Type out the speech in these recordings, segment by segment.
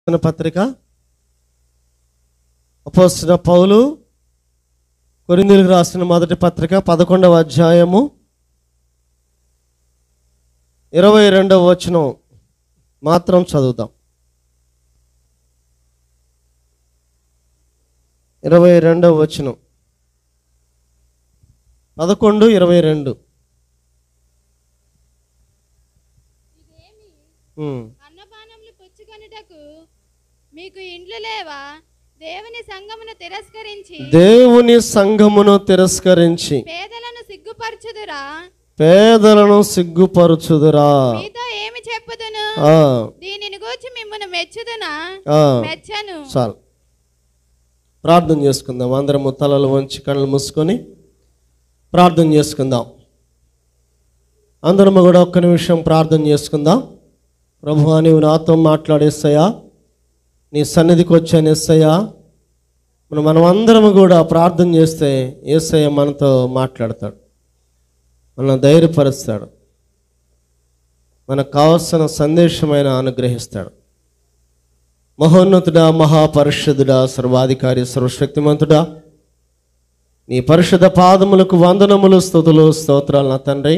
రాసిన పత్రిక అపోస్తున్న పౌలు కొరిందీలకు రాసిన మొదటి పత్రిక పదకొండవ అధ్యాయము ఇరవై రెండవ వచనం మాత్రం చదువుదాం ఇరవై రెండవ వచనం పదకొండు ఇరవై రెండు ఉమ్. అన్నపానములు పుచ్చుకొనుటకు మీకు ఇండ్లు లేవా దేవుని సంగమును తిరస్కరించి దేవుని సంఘమును తిరస్కరించి పేదలను సిగ్గుపరచుదురా పేదలను సిగ్గుపరచుదురా మీతో ఏమి చెప్పుదును ఆ, దీనిని గూర్చి మిమ్మల్ని మెచ్చుదునా ఆ, మెచ్చను చాలు ప్రార్థన చేసుకుందాం అందరము తలలు వంచి కళ్ళు మూసుకొని ప్రార్థన చేసుకుందాం అందరము కూడా ఒక్క నిమిషం ప్రార్థన చేసుకుందాం ప్రభు నీవు నాతో మాట్లాడేస్తాయా నీ సన్నిధికి వచ్చాను ఎస్సయ్యా మనం మనం అందరము కూడా ప్రార్థన చేస్తే ఏసయ్య మనతో మాట్లాడతాడు మనల్ని ధైర్యపరుస్తాడు మనకు కావలసిన సందేశమైన అనుగ్రహిస్తాడు మహోన్నతుడా మహాపరిషుదుడా సర్వాధికారి సర్వశక్తిమంతుడా నీ పరిశుద్ధ పాదములకు వందనములు స్థుతులు స్తోత్రాలు నా తండ్రి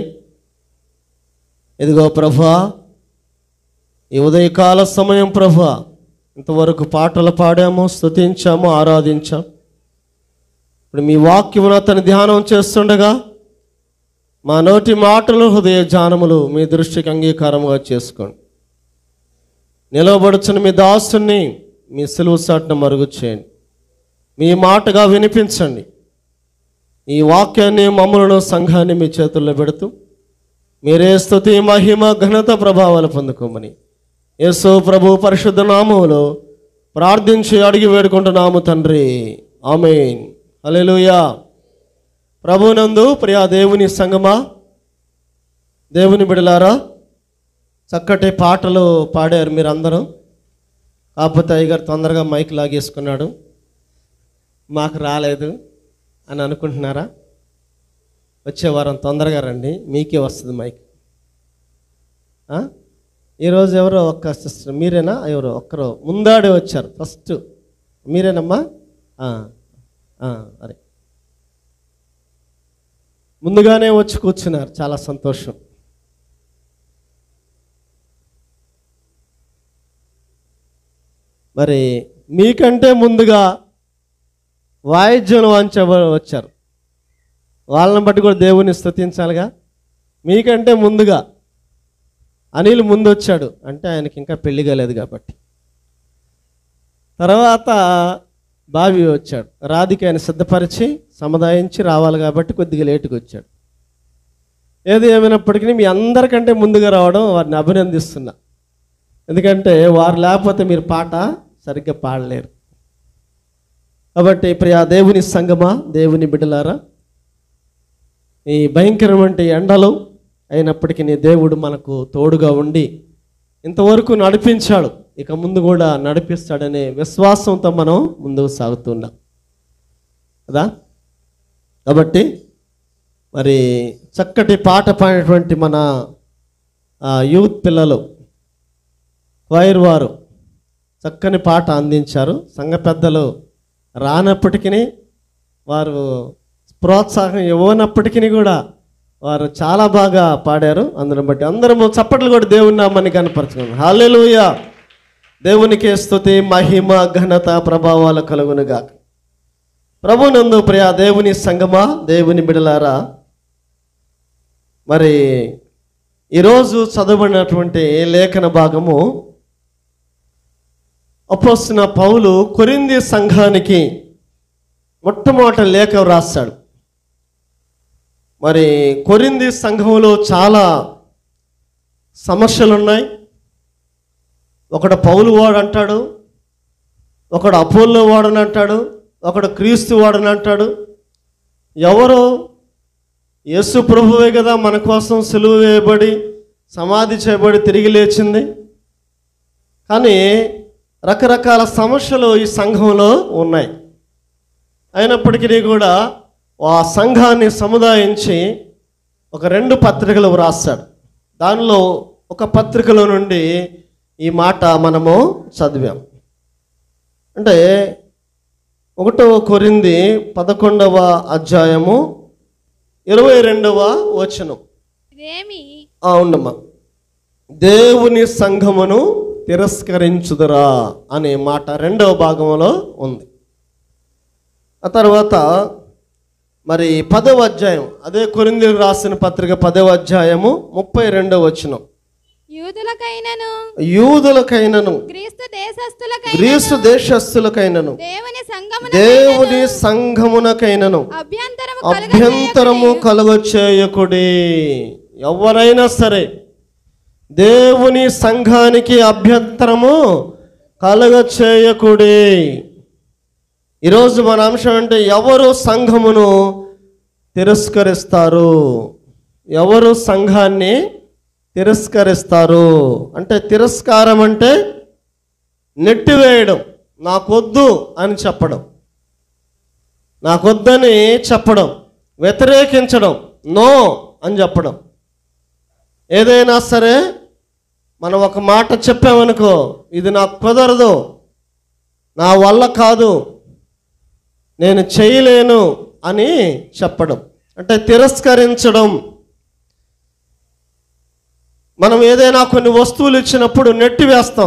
ఇదిగో ప్రభా ఈ ఉదయకాల సమయం ప్రభా ఇంతవరకు పాటలు పాడాము స్తుతించాము ఆరాధించాం ఇప్పుడు మీ వాక్యమును అతని ధ్యానం చేస్తుండగా మా నోటి మాటలు హృదయ ధ్యానములు మీ దృష్టికి అంగీకారముగా చేసుకోండి నిలవబడుచున్న మీ దాసుని మీ సెలవు సాటున మరుగు చేయండి మీ మాటగా వినిపించండి ఈ వాక్యాన్ని మమ్మలను సంఘాన్ని మీ చేతుల్లో పెడుతూ మీరే స్తుతి మహిమ ఘనత ప్రభావాలు పొందుకోమని యేసు ప్రభు పరిశుద్ధ నామములో ప్రార్థించి అడిగి వేడుకుంటున్నాము తండ్రి ఆమెన్ హల్లెలూయా ప్రభునందు ప్రియా దేవుని సంగమా దేవుని బిడలారా చక్కటి పాటలు పాడారు మీరందరూ కాకపోతే అయ్యగారు తొందరగా మైక్ లాగేసుకున్నాడు మాకు రాలేదు అని అనుకుంటున్నారా వచ్చే వారం తొందరగా రండి మీకే వస్తుంది మైక్ ఆ? ఈరోజు ఎవరో ఒక్క సిస్టర్ మీరేనా ఎవరో ఒక్కరు ముందాడే వచ్చారు ఫస్ట్ మీరేనమ్మా ఆ, ఆ, అరే ముందుగానే వచ్చి కూర్చున్నారు చాలా సంతోషం మరి మీకంటే ముందుగా వాయిద్యం వాంచ వచ్చారు వాళ్ళని బట్టి కూడా దేవుని స్తుతించాలిగా మీకంటే ముందుగా అనిల్ ముందు వచ్చాడు అంటే ఆయనకి ఇంకా పెళ్లి కాలేదు కాబట్టి తర్వాత బావి వచ్చాడు రాధిక ఆయన సిద్ధపరిచి సముదాయించి రావాలి కాబట్టి కొద్దిగా లేటుగా వచ్చాడు ఏది ఏమైనప్పటికీ మీ అందరికంటే ముందుగా రావడం వారిని అభినందిస్తున్నా ఎందుకంటే వారు లేకపోతే మీరు పాట సరిగ్గా పాడలేరు కాబట్టి ప్రియా దేవుని సంగమా దేవుని బిడ్డలారా ఈ భయంకరమైన ఎండలు అయినప్పటికీ నీ దేవుడు మనకు తోడుగా ఉండి ఇంతవరకు నడిపించాడు ఇక ముందు కూడా నడిపిస్తాడనే విశ్వాసంతో మనం ముందుకు సాగుతున్నాం కదా కాబట్టి మరి చక్కటి పాట పాడినటువంటి మన ఆ, యూత్ పిల్లలు వైర్ వారు చక్కని పాట అందించారు సంఘ పెద్దలు రానప్పటికీ వారు ప్రోత్సాహం ఇవ్వనప్పటికీ కూడా వారు చాలా బాగా పాడారు అందుని బట్టి అందరము చప్పట్లు కూడా దేవుని నామాన్ని కనపరచుకున్నాం హాలేలుయ దేవునికి స్తుతి మహిమ ఘనత ప్రభావాలు కలుగునుగా ప్రభునందు ప్రియా దేవుని సంగమా దేవుని బిడలారా మరి ఈరోజు చదవబడినటువంటి లేఖన భాగము అపోస్తున్న పౌలు కొరింది సంఘానికి మొట్టమొదటి లేఖ రాస్తాడు మరి కొరింది సంఘంలో చాలా సమస్యలు ఉన్నాయి ఒకడు పౌలు వాడు అంటాడు ఒకడు అపోల్లో వాడని అంటాడు ఒకడు క్రీస్తు వాడని అంటాడు ఎవరు యేసు ప్రభువే కదా మన కోసం సులువు వేయబడి సమాధి చేయబడి తిరిగి లేచింది కానీ రకరకాల సమస్యలు ఈ సంఘంలో ఉన్నాయి అయినప్పటికీ కూడా ఆ సంఘాన్ని సముదాయించి ఒక రెండు పత్రికలు వ్రాస్తాడు దానిలో ఒక పత్రికలో నుండి ఈ మాట మనము చదివాం అంటే ఒకటవ కొరింది పదకొండవ అధ్యాయము ఇరవై రెండవ వచనం ఇదేమి ఆ, ఉండమ్మా దేవుని సంఘమును తిరస్కరించుదురా అనే మాట రెండవ భాగంలో ఉంది ఆ తర్వాత మరి పదవ అధ్యాయం అదే కొరిందీలు రాసిన పత్రిక పదవ అధ్యాయము ముప్పై రెండవ వచనం యూదులకైనను యూదులకైనను క్రీస్తు దేశస్థులకైన గ్రీసు దేశస్థులకైనను దేవుని సంగమున దేవుని సంఘమునకైనను అభ్యంతరము అభ్యంతరము కలుగచేయకుడి ఎవరైనా సరే దేవుని సంఘానికి అభ్యంతరము కలుగచేయకుడి ఈరోజు మన అంశం అంటే ఎవరు సంఘమును తిరస్కరిస్తారు ఎవరు సంఘాన్ని తిరస్కరిస్తారు అంటే తిరస్కారం అంటే నెట్టివేయడం నాకొద్దు అని చెప్పడం నాకొద్దని చెప్పడం వ్యతిరేకించడం నో అని చెప్పడం ఏదైనా సరే మనం ఒక మాట చెప్పామనుకో ఇది నాకు కుదరదు నా వల్ల కాదు నేను చేయలేను అని చెప్పడం అంటే తిరస్కరించడం మనం ఏదైనా కొన్ని వస్తువులు ఇచ్చినప్పుడు నెట్టి వేస్తాం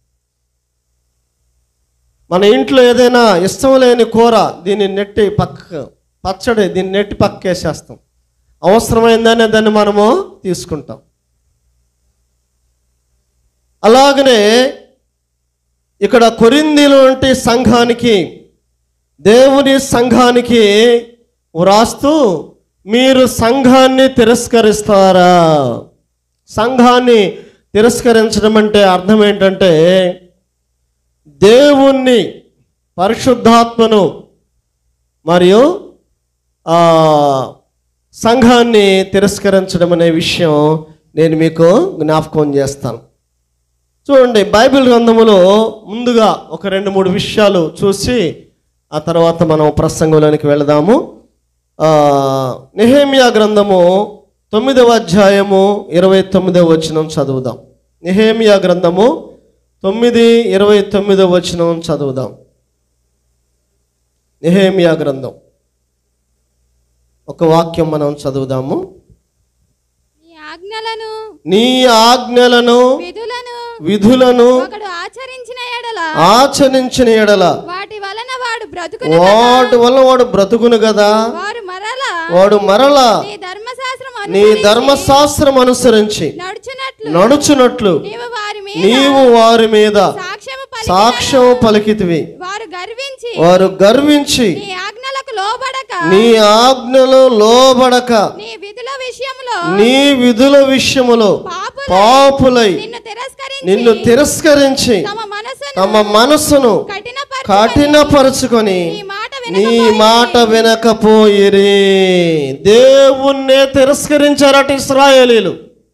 మన ఇంట్లో ఏదైనా ఇష్టం లేని కూర దీన్ని నెట్టి పక్క పచ్చడి దీన్ని నెట్టి పక్కేసేస్తాం అవసరమైందనే దాన్ని మనము తీసుకుంటాం అలాగనే ఇక్కడ కొరిందీలు వంటి సంఘానికి దేవుని సంఘానికి వ్రాస్తూ మీరు సంఘాన్ని తిరస్కరిస్తారా సంఘాన్ని తిరస్కరించడం అంటే అర్థం ఏంటంటే దేవుణ్ణి పరిశుద్ధాత్మను మరియు ఆ, సంఘాన్ని తిరస్కరించడం అనే విషయం నేను మీకు జ్ఞాపకం చేస్తాను చూడండి బైబిల్ గ్రంథములో ముందుగా ఒక రెండు మూడు విషయాలు చూసి ఆ తర్వాత మనం ప్రసంగంలోనికి వెళదాము ఆ, నెహేమియా గ్రంథము తొమ్మిదవ అధ్యాయము ఇరవై తొమ్మిదవ వచనం చదువుదాం నెహేమియా గ్రంథము తొమ్మిది ఇరవై తొమ్మిదవ వచనం చదువుదాం నెహేమియా గ్రంథం ఒక వాక్యం మనం చదువుదాము ఈ ఆజ్ఞలను నీ ఆజ్ఞలను విధులను విధులను ఒకడు ఆచరించిన ఎడల ఆచరించిన ఎడల వాటి వలన వాడు బ్రతుకును వాటి వల్ల వాడు బ్రతుకును కదా వారు మరలా వాడు మరలా నీ ధర్మశాస్త్రం నీ అనుసరించి ధర్మశాస్త్రం అనుసరించి నడుచునట్లు నడుచునట్లు నీవు వారి మీద నీవు వారి మీద సాక్ష్యము పలికి సాక్ష్యం పలికితివి వారు గర్వించి వారు గర్వించి నీ ఆజ్ఞలకు లోబడక నీ ఆజ్ఞలు లోబడక నీ విధుల విషయంలో నీ విధుల విషయములో పాపులు పాపులై నిన్ను తిరస్కరించి నిన్ను తిరస్కరించి తమ మనసును తమ మనసును కఠినపరచుకొని కఠినపరుచుకొని నీ మాట నీ వినకపోయి మాట వినకపోయిరి దేవుణ్ణే తిరస్కరించారట ఇస్రాయేలీలు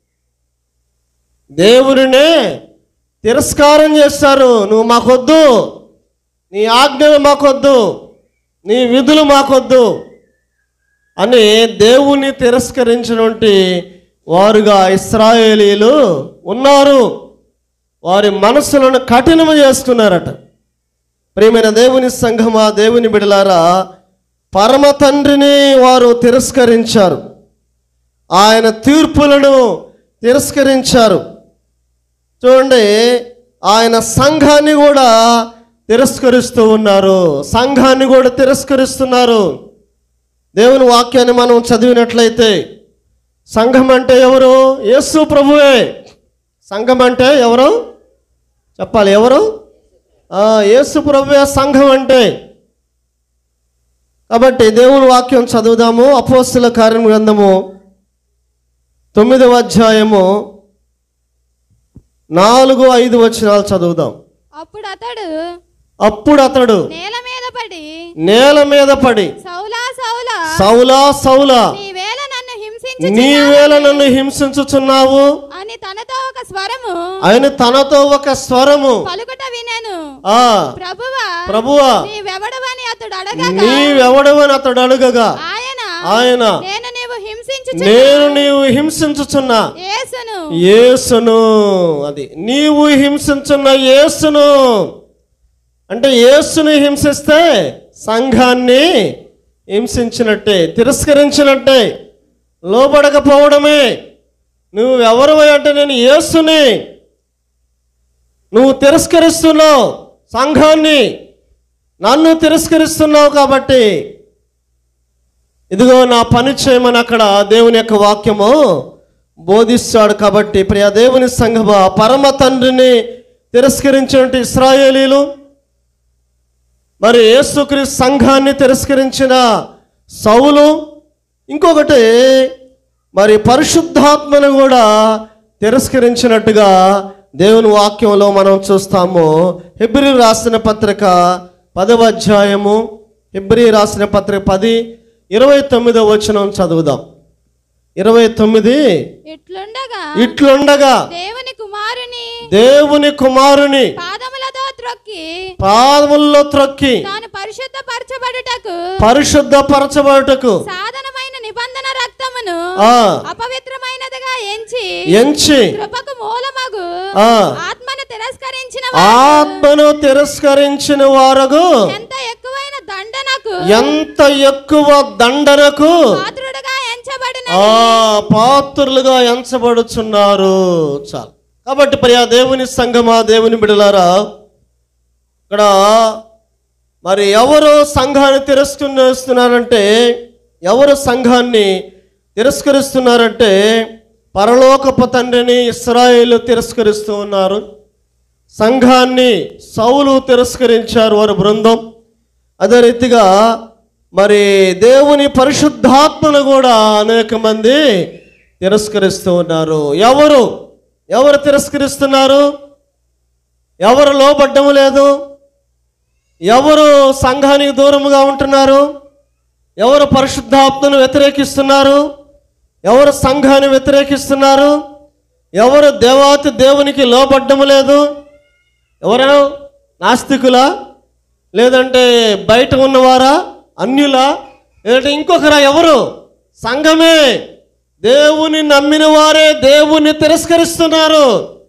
దేవునినే తిరస్కారం చేస్తారు నువ్వు మాకొద్దు నీ ఆజ్ఞలు మాకొద్దు నీ విధులు మాకొద్దు అని దేవుణ్ణి తిరస్కరించినటువంటి వారుగా ఇస్రాయేలీలు ఉన్నారు వారి మనసులను కఠినము చేసుకున్నారట ప్రియమైన దేవుని సంఘమా దేవుని బిడలారా పరమ తండ్రిని వారు తిరస్కరించారు ఆయన తీర్పులను తిరస్కరించారు చూడండి ఆయన సంఘాన్ని కూడా తిరస్కరిస్తూ ఉన్నారు సంఘాన్ని కూడా తిరస్కరిస్తున్నారు దేవుని వాక్యాన్ని మనం చదివినట్లయితే సంఘం అంటే ఎవరు యేసు ప్రభువే సంఘం అంటే ఎవరు చెప్పాలి ఎవరు ఆ, యేసు ప్రభువే సంఘం అంటే కాబట్టి దేవుని వాక్యం చదువుదాము అపోస్తుల కార్యం గ్రంథము తొమ్మిదవ అధ్యాయము నాలుగు ఐదు వచనాలు చదువుదాం అప్పుడు అతడు అప్పుడు అతడు నేల మీద పడి నేల మీద పడి సౌలా సౌలా సౌలా సౌలా నీ వేళ నన్ను హింసించి నీవేళ నన్ను హింసించుచున్నావు అని తనతో ఒక స్వరము ఆయన తనతో ఒక స్వరము పలుకుట వినాను ఆ ప్రభువా ప్రభువా నీవెవడవని అతడు అడగగా నీవెవడవని అతడు అడుగగా ఆయన ఆయన నేను నీవు హింసించు నేను నీవు హింసించుచున్నా యేసును యేసును అది నీవు హింసించున్న యేసును అంటే యేసుని హింసిస్తే సంఘాన్ని హింసించినట్టే తిరస్కరించినట్టే లోబడకపోవడమే నువ్వు ఎవరు అంటే నేను యేసుని నువ్వు తిరస్కరిస్తున్నావు సంఘాన్ని నన్ను తిరస్కరిస్తున్నావు కాబట్టి ఇదిగో నా పని చేయమని అక్కడ దేవుని యొక్క వాక్యము బోధిస్తాడు కాబట్టి ప్రియ దేవుని సంఘమ పరమ తండ్రిని తిరస్కరించినట్టు ఇస్రాయేలీలు మరి యేసుక్రీస్తు సంఘాన్ని తిరస్కరించిన సౌలు ఇంకొకటి మరి పరిశుద్ధాత్మను కూడా తిరస్కరించినట్టుగా దేవుని వాక్యంలో మనం చూస్తాము హెబ్రి రాసిన పత్రిక పదవ అధ్యాయము హెబ్రి రాసిన పత్రిక పది ఇరవై తొమ్మిదో వచనం చదువుదాం ఇరవై తొమ్మిది ఇట్లుండగా ఇట్లుండగా దేవుని కుమారుని దేవుని కుమారుని పాదములతో త్రొక్కి పాదముల్లో త్రొక్కి తాను పరిశుద్ధ పరచబడుటకు పరిశుద్ధపరచబడుటకు సాధనమైన నిబంధన రక్తమును ఆ అపవిత్రమైనదిగా ఎంచి ఎంచి కృపకు మూలమగు ఆ ఆత్మను తిరస్కరించిన ఆత్మను తిరస్కరించిన వారగు ఎంత ఎక్కువైన దండనకు ఎంత ఎక్కువ దండనకు పాత్రుడుగా ఎంచబడిన ఆ పాత్రులుగా ఎంచబడుచున్నారు చాలు కాబట్టి ప్రియా దేవుని సంగమా దేవుని బిడలారా ఇక్కడ మరి ఎవరు సంఘాన్ని తిరస్కరిస్తున్నారంటే ఎవరు సంఘాన్ని తిరస్కరిస్తున్నారంటే పరలోకపు తండ్రిని ఇస్రాయేలు తిరస్కరిస్తూ ఉన్నారు సంఘాన్ని సౌలు తిరస్కరించారు వారి బృందం అదే రీతిగా మరి దేవుని పరిశుద్ధాత్మను కూడా అనేక మంది తిరస్కరిస్తూ ఉన్నారు ఎవరు ఎవరు తిరస్కరిస్తున్నారు ఎవరు లోబడ్డం లేదు ఎవరు సంఘానికి దూరముగా ఉంటున్నారు ఎవరు పరిశుద్ధాత్మను వ్యతిరేకిస్తున్నారు ఎవరు సంఘాన్ని వ్యతిరేకిస్తున్నారు ఎవరు దేవాతి దేవునికి లోబడ్డము లేదు ఎవరు నాస్తికులా లేదంటే బయట ఉన్నవారా అన్యులా లేదంటే ఇంకొకరా ఎవరు సంఘమే దేవుని నమ్మిన వారే దేవుణ్ణి తిరస్కరిస్తున్నారు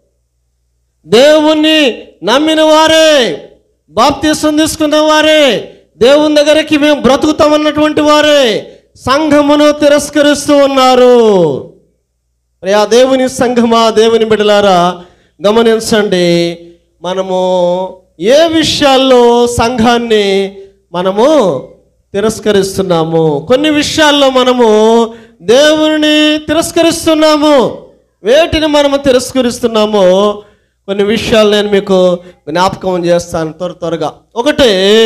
దేవుణ్ణి నమ్మిన వారే బాప్తీసం తీసుకున్న వారే దేవుని దగ్గరికి మేము బ్రతుకుతామన్నటువంటి వారే సంఘమును తిరస్కరిస్తూ ఉన్నారు ప్రియా దేవుని సంఘమా దేవుని బిడలారా గమనించండి మనము ఏ విషయాల్లో సంఘాన్ని మనము తిరస్కరిస్తున్నాము కొన్ని విషయాల్లో మనము దేవుని తిరస్కరిస్తున్నాము వేటిని మనము తిరస్కరిస్తున్నామో కొన్ని విషయాలు నేను మీకు జ్ఞాపకం చేస్తాను త్వర త్వరగా ఒకటి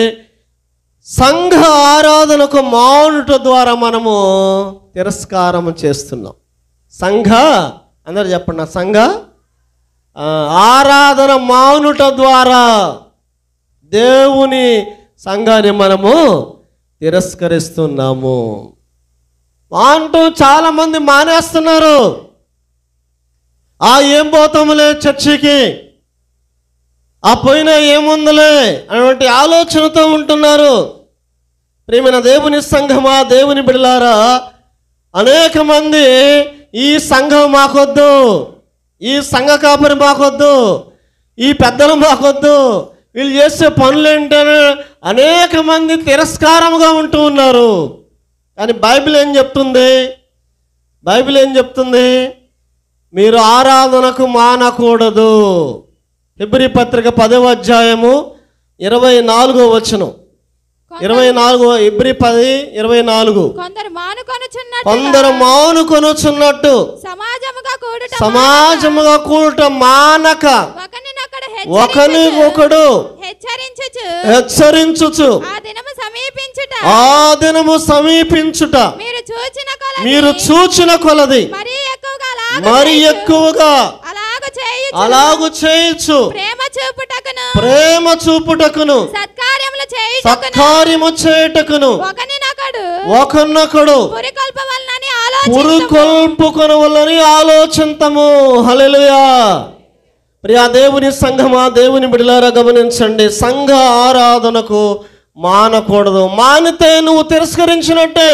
సంఘ ఆరాధనకు మానుట ద్వారా మనము తిరస్కారం చేస్తున్నాం సంఘ అందరు చెప్పండి నా సంఘ ఆ, ఆరాధన మానుట ద్వారా దేవుని సంఘాన్ని మనము తిరస్కరిస్తున్నాము అంటూ చాలా మంది మానేస్తున్నారు ఆ ఏం పోతాములే చర్చికి ఆ పోయినా ఏముందిలే అటువంటి ఆలోచనతో ఉంటున్నారు ప్రేమైన దేవుని సంఘమా దేవుని బిడలారా అనేక మంది ఈ సంఘం మాకొద్దు ఈ సంఘ కాపరి మాకొద్దు ఈ పెద్దలు మాకొద్దు వీళ్ళు చేసే పనులు ఏంటని అనేక మంది తిరస్కారముగా ఉంటూ ఉన్నారు కానీ బైబిల్ ఏం చెప్తుంది బైబిల్ ఏం చెప్తుంది మీరు ఆరాధనకు మానకూడదు ఫిబ్రి పత్రిక పదవ అధ్యాయము ఇరవై నాలుగో వచనం ఇరవై నాలుగో ఇబ్రి పది ఇరవై నాలుగు కొందరు మానుకొనుచున్నట్టు కొందరు మానుకొనుచున్నట్టు సమాజముగా కూడుట సమాజముగా కూడట మానక ఒకనినొకడు ఒకని ఒకడు హెచ్చరించుచు హెచ్చరించుచు ఆ దినము సమీపించుట ఆ దినము సమీపించుట మీరు చూచిన కొలది మీరు చూచిన కొలది మరీ ఎక్కువగా అలాగ మరి ఎక్కువగా అలాగ చేయు అలాగు చేయొచ్చు ప్రేమ చూపుటకును ప్రేమ చూపుటకును సత్కార్యములు చేయుటకును సత్కార్యము చేయుటకును ఒకనినొకడు ఒకరినొకడు పురికొల్పవలనని ఆలోచన పురుకొల్పుకొనవలని ఆలోచింతము హల్లెలూయా ప్రియా దేవుని సంఘమా దేవుని బిడలారా గమనించండి సంఘ ఆరాధనకు మానకూడదు మానితే నువ్వు తిరస్కరించినట్టే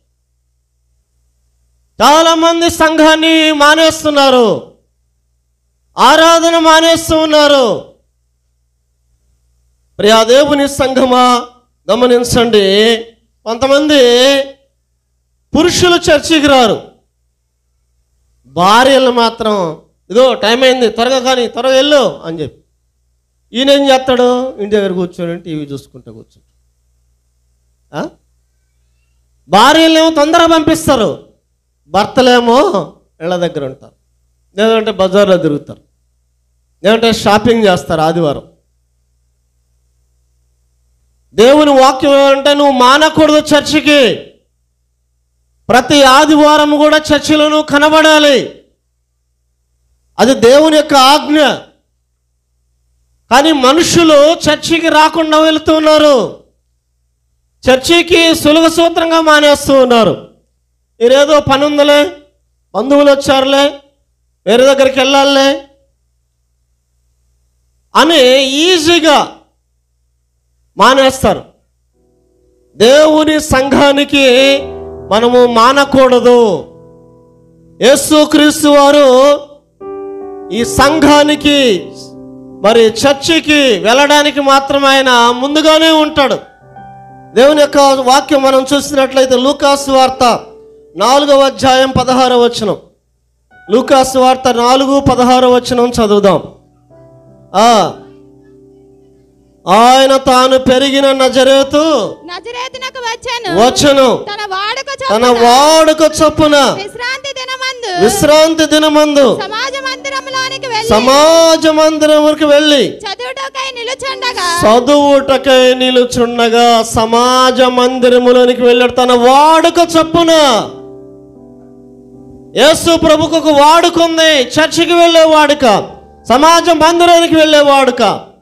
చాలా మంది సంఘాన్ని మానేస్తున్నారు ఆరాధన మానేస్తూ ఉన్నారు ప్రియా దేవుని సంఘమా గమనించండి కొంతమంది పురుషులు చర్చికి రారు భార్యలు మాత్రం ఇదిగో టైం అయింది త్వరగా కానీ త్వరగా వెళ్ళు అని చెప్పి ఈయన ఏం చేస్తాడు ఇంటి దగ్గర కూర్చొని టీవీ చూసుకుంటూ కూర్చుంటాడు ఆ? భార్యలేమో తొందరగా పంపిస్తారు భర్తలేమో ఇళ్ళ దగ్గర ఉంటారు లేదంటే బజార్లో తిరుగుతారు లేదంటే షాపింగ్ చేస్తారు ఆదివారం దేవుని వాక్యం ఏమంటే నువ్వు మానకూడదు చర్చికి ప్రతి ఆదివారం కూడా చర్చిలో నువ్వు కనబడాలి అది దేవుని యొక్క ఆజ్ఞ కానీ మనుషులు చర్చికి రాకుండా వెళుతున్నారు చర్చికి సులభ సూత్రంగా మానేస్తూ ఉన్నారు మీరేదో పని ఉందిలే బంధువులు వచ్చారులే వేరే దగ్గరికి వెళ్ళాలే అని ఈజీగా మానేస్తారు దేవుని సంఘానికి మనము మానకూడదు యేసుక్రీస్తు వారు ఈ సంఘానికి మరి చర్చికి వెళ్ళడానికి మాత్రం ఆయన ముందుగానే ఉంటాడు దేవుని యొక్క వాక్యం మనం చూసినట్లయితే లూకాసు వార్త నాలుగవ అధ్యాయం పదహారవ వచనం లూకాసు వార్త నాలుగు పదహారవ వచనం చదువుదాం ఆ ఆయన తాను పెరిగిన నజరేతు నజరేతునకు వచ్చాను వచ్చను తన వాడుక తన చొప్పున వాడుక చొప్పున విశ్రాంతి దినమందు విశ్రాంతి దినమందు సమాజ మందిరములోనికి వెళ్ళి సమాజ మందిరములకు వెళ్ళి చదువుటకై నిలుచుండగా చదువుటకై నిలుచుండగా సమాజ మందిరములోనికి వెళ్ళాడు తన వాడుక చొప్పున యేసు ప్రభుకు ఒక వాడుక ఉంది చర్చికి వెళ్ళే వాడుక సమాజ మందిరానికి వెళ్ళే వాడుక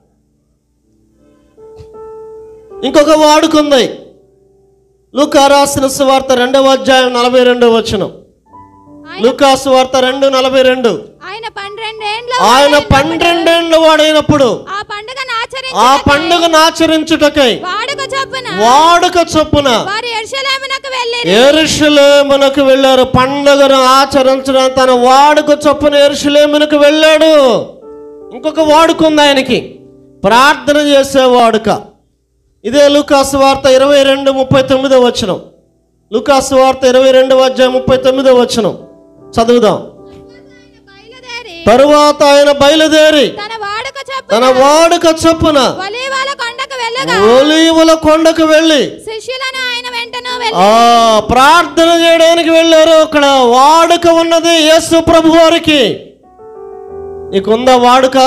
ఇంకొక వాడుక ఉంది లూకా రాసిన సువార్త రెండవ అధ్యాయం నలభై రెండవ వచనం ఆయన లూకా సువార్త రెండు నలభై రెండు ఆయన పన్నెండేండ్ల ఆయన పన్నెండేండ్ల వాడైనప్పుడు ఆ పండుగను ఆచరించి ఆ పండుగను ఆచరించుటకై వాడుక చొప్పున వాడుక చొప్పున వారు ఎరుషలేమునకు వెళ్ళి ఎరుషలేమునకు వెళ్ళారు పండుగను ఆచరించడానికి తన వాడుక చొప్పున ఎరుషలేమునకు వెళ్ళాడు ఇంకొక వాడుక ఉంది ఆయనకి ప్రార్థన చేసే వాడుక ఇదే లూకాసు వార్త ఇరవై రెండు ముప్పై తొమ్మిదో వచనం లూకాసు వార్త ఇరవై రెండవ అధ్యాయం ముప్పై తొమ్మిదో వచనం చదువుదాం బయలుదేరి తరువాత ఆయన బయలుదేరి తన వాడుక చొప్పున తన వాడుక చొప్పున ఒలీవల కొండకు వెళ్ళగా ఒలీవుల కొండకు వెళ్ళి శిష్యులను ఆయన వెంటను వెళ్ళి ఆ ప్రార్థన చేయడానికి వెళ్ళారు అక్కడ వాడుక ఉన్నది యేసు ప్రభు వారికి నీకుందా వాడుక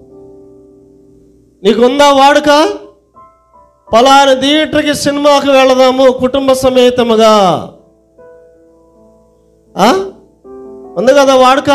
నీకుందా వాడుక పలాని థియేటర్కి సినిమాకి వెళదాము కుటుంబ సమేతముగా ఆ? ఉంది కదా వాడుక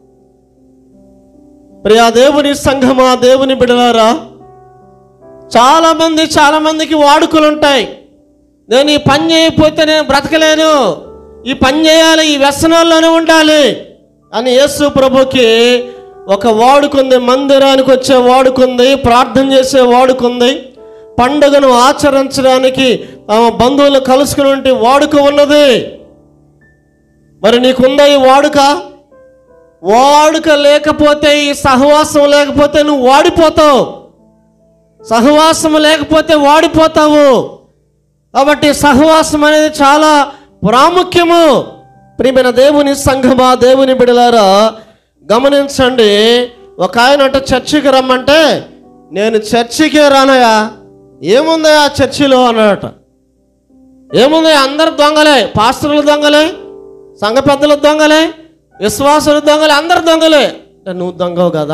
ప్రియా దేవుని సంఘమా దేవుని బిడలారా చాలా మంది చాలా మందికి వాడుకలు ఉంటాయి నేను ఈ పని చేయకపోతే నేను బ్రతకలేను ఈ పని చేయాలి ఈ వ్యసనాల్లోనే ఉండాలి అని యేసు ప్రభుకి ఒక వాడుకుంది మందిరానికి వచ్చే వాడుకుంది ప్రార్థన చేసే వాడుకుంది పండుగను ఆచరించడానికి తమ బంధువులు కలుసుకుని ఉంటే వాడుక ఉన్నది మరి నీకుందా ఈ వాడుక వాడుక లేకపోతే ఈ సహవాసం లేకపోతే నువ్వు వాడిపోతావు సహవాసం లేకపోతే వాడిపోతావు కాబట్టి సహవాసం అనేది చాలా ప్రాముఖ్యము ప్రియమైన దేవుని సంఘమా దేవుని బిడలారా గమనించండి ఒక ఆయన అంటే చర్చికి రమ్మంటే నేను చర్చికే రానయా ఏముంది ఆ చర్చిలో అన్నాడట ఏముంది అందరు దొంగలే పాస్టర్లు దొంగలే సంఘ పెద్దలు దొంగలే విశ్వాసులు దొంగలే అందరు దొంగలే అంటే నువ్వు దొంగవు కదా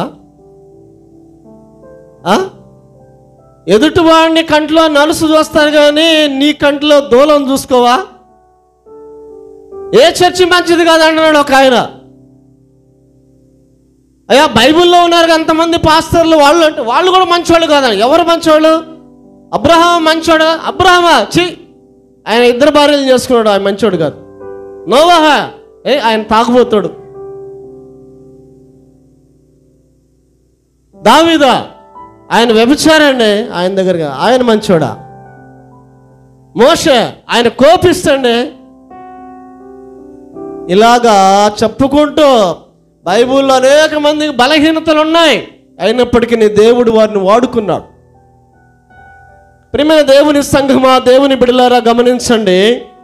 ఆ? ఎదుటివాడిని కంట్లో నలుసు చూస్తారు కానీ నీ కంట్లో దూలం చూసుకోవా ఏ చర్చి మంచిది కాదన్నాడు ఒక ఆయన అయ్యా బైబిల్లో ఉన్నారు కదా అంతమంది పాస్టర్లు వాళ్ళు అంటే వాళ్ళు కూడా మంచోళ్ళు కాదా ఎవరు మంచోళ్ళు అబ్రహాం మంచోడు అబ్రహమా చి ఆయన ఇద్దరు భార్యలు చేసుకున్నాడు ఆయన మంచోడు కాదు నోవాహా ఏ ఆయన తాగుబోతాడు దావీదా ఆయన వ్యభిచారండి ఆయన దగ్గరగా ఆయన మంచోడా మోషే ఆయన కోపిస్తండి ఇలాగా చెప్పుకుంటూ బైబిల్లో అనేక మందికి బలహీనతలు ఉన్నాయి అయినప్పటికీ నీ దేవుడు వారిని వాడుకున్నాడు ప్రియమైన దేవుని సంఘమా దేవుని బిడలారా గమనించండి